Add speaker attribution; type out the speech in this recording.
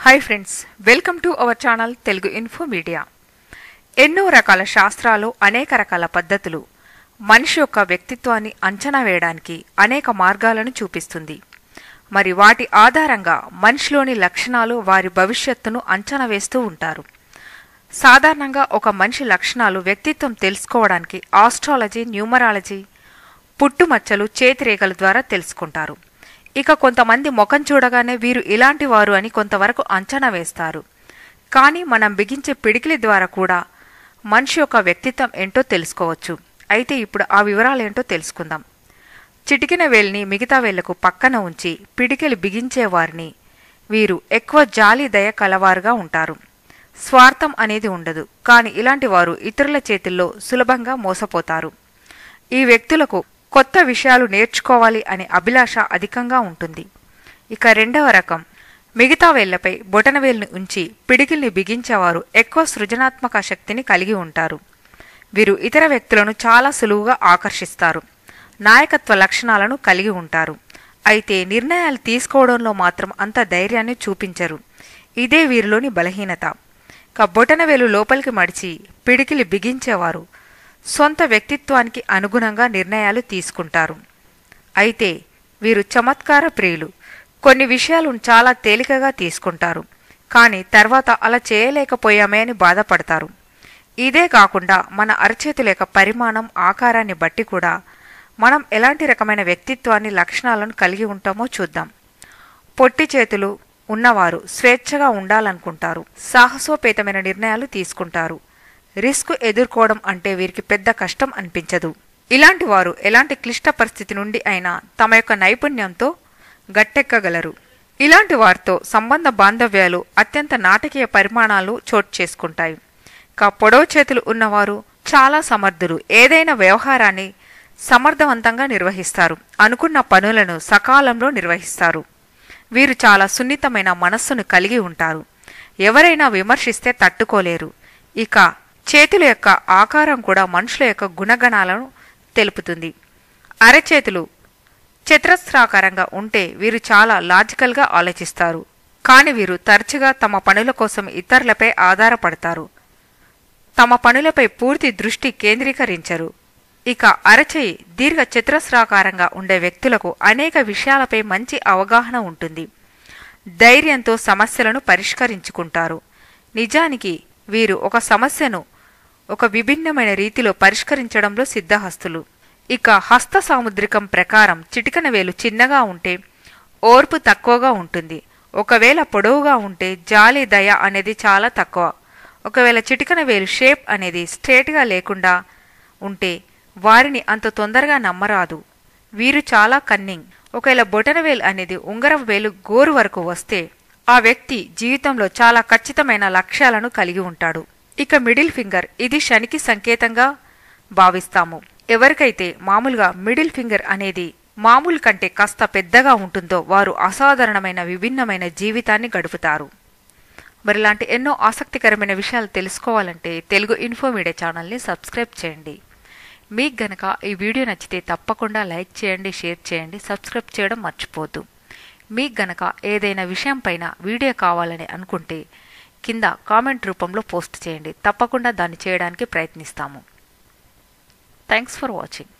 Speaker 1: hi friends welcome to our channel Telugu info media ఎన్నో రకాల శాస్త్రాలు అనేక రకాల పద్ధతులు మనిషి యొక్క వ్యక్తిత్వాన్ని అంచనా వేయడానికి అనేక మార్గాలను చూపిస్తుంది మరి వాటి ఆధారంగా మనిషిలోని లక్షణాలు వారి భవిష్యత్తును అంచనా వేస్తూ ఉంటారు సాధారణంగా ఒక మనిషి లక్షణాలు వ్యక్తిత్వం తెలుసుకోవడానికి ఆస్ట్రాలజీ న్యూమరాలజీ పుట్టుమచ్చలు చేతిరేఖల ద్వారా తెలుసుకుంటారు ఇక కొంతమంది ముఖం చూడగానే వీరు ఇలాంటి వారు అని కొంతవరకు అంచనా వేస్తారు కానీ మనం బిగించే పిడికిలి ద్వారా కూడా మనిషి యొక్క వ్యక్తిత్వం ఏంటో తెలుసుకోవచ్చు అయితే ఇప్పుడు ఆ వివరాలేంటో తెలుసుకుందాం చిటికిన వేలిని మిగతా వేళ్లకు పక్కన ఉంచి పిడికిలి బిగించే వారిని వీరు ఎక్కువ జాలి దయ కలవారుగా ఉంటారు స్వార్థం అనేది ఉండదు కానీ ఇలాంటి వారు ఇతరుల చేతుల్లో సులభంగా మోసపోతారు ఈ వ్యక్తులకు కొత్త విషయాలు నేర్చుకోవాలి అనే అభిలాష అధికంగా ఉంటుంది ఇక రెండవ రకం మిగతా వేళ్లపై బొటనవేలుని ఉంచి పిడికిల్ని బిగించేవారు ఎక్కువ సృజనాత్మక శక్తిని కలిగి ఉంటారు వీరు ఇతర వ్యక్తులను చాలా సులువుగా ఆకర్షిస్తారు నాయకత్వ లక్షణాలను కలిగి ఉంటారు అయితే నిర్ణయాలు తీసుకోవడంలో మాత్రం అంత ధైర్యాన్ని చూపించరు ఇదే వీరిలోని బలహీనత ఇక బొటనవేలు లోపలికి మడిచి పిడికిలి బిగించేవారు సొంత వ్యక్తిత్వానికి అనుగుణంగా నిర్ణయాలు తీసుకుంటారు అయితే వీరు చమత్కార ప్రియులు కొన్ని విషయాలను చాలా తేలికగా తీసుకుంటారు కానీ తర్వాత అలా చేయలేకపోయామే అని బాధపడతారు ఇదే కాకుండా మన అరచేతుల యొక్క పరిమాణం ఆకారాన్ని బట్టి కూడా మనం ఎలాంటి రకమైన వ్యక్తిత్వాన్ని లక్షణాలను కలిగి ఉంటామో చూద్దాం పొట్టి చేతులు ఉన్నవారు స్వేచ్ఛగా ఉండాలనుకుంటారు సాహసోపేతమైన నిర్ణయాలు తీసుకుంటారు రిస్క్ ఎదుర్కోవడం అంటే వీరికి పెద్ద కష్టం అనిపించదు ఇలాంటి వారు ఎలాంటి క్లిష్ట పరిస్థితి నుండి అయినా తమ యొక్క నైపుణ్యంతో గట్టెక్కగలరు ఇలాంటి వారితో సంబంధ బాంధవ్యాలు అత్యంత నాటకీయ పరిమాణాలు చోటు చేసుకుంటాయి కా పొడవు చేతులు ఉన్నవారు చాలా సమర్థులు ఏదైనా వ్యవహారాన్ని సమర్థవంతంగా నిర్వహిస్తారు అనుకున్న పనులను సకాలంలో నిర్వహిస్తారు వీరు చాలా సున్నితమైన మనస్సును కలిగి ఉంటారు ఎవరైనా విమర్శిస్తే తట్టుకోలేరు ఇక చేతుల యొక్క ఆకారం కూడా మనుషుల యొక్క గుణగణాలను తెలుపుతుంది అరచేతులు చతురస్రాకారంగా ఉంటే వీరు చాలా లాజికల్గా ఆలోచిస్తారు కాని వీరు తరచుగా తమ పనుల కోసం ఇతరులపై ఆధారపడతారు తమ పనులపై పూర్తి దృష్టి కేంద్రీకరించరు ఇక అరచేయి దీర్ఘ చతురస్రాకారంగా ఉండే వ్యక్తులకు అనేక విషయాలపై మంచి అవగాహన ఉంటుంది ధైర్యంతో సమస్యలను పరిష్కరించుకుంటారు నిజానికి వీరు ఒక సమస్యను ఒక విభిన్నమైన రీతిలో పరిష్కరించడంలో సిద్ధహస్తులు ఇక హస్త సాముద్రికం ప్రకారం చిటికన వేలు చిన్నగా ఉంటే ఓర్పు తక్కువగా ఉంటుంది ఒకవేళ పొడవుగా ఉంటే జాలి దయ అనేది చాలా తక్కువ ఒకవేళ చిటికన వేలు షేప్ అనేది స్ట్రేట్గా లేకుండా ఉంటే వారిని అంత తొందరగా నమ్మరాదు వీరు చాలా కన్నింగ్ ఒకవేళ బొటనవేలు అనేది ఉంగరపు వేలు గోరు వరకు వస్తే ఆ వ్యక్తి జీవితంలో చాలా ఖచ్చితమైన లక్ష్యాలను కలిగి ఉంటాడు ఇక మిడిల్ ఫింగర్ ఇది శనికి సంకేతంగా భావిస్తాము ఎవరికైతే మామూలుగా మిడిల్ ఫింగర్ అనేది మామూలు కంటే కాస్త పెద్దగా ఉంటుందో వారు అసాధారణమైన విభిన్నమైన జీవితాన్ని గడుపుతారు మరి ఇలాంటి ఎన్నో ఆసక్తికరమైన విషయాలు తెలుసుకోవాలంటే తెలుగు ఇన్ఫో మీడియా ఛానల్ని సబ్స్క్రైబ్ చేయండి మీకు గనక ఈ వీడియో నచ్చితే తప్పకుండా లైక్ చేయండి షేర్ చేయండి సబ్స్క్రైబ్ చేయడం మర్చిపోద్దు మీకు గనక ఏదైనా విషయం పైన వీడియో కావాలని అనుకుంటే కింద కామెంట్ రూపంలో పోస్ట్ చేయండి తప్పకుండా దాన్ని చేయడానికి ప్రయత్నిస్తాము థ్యాంక్స్ ఫర్ వాచింగ్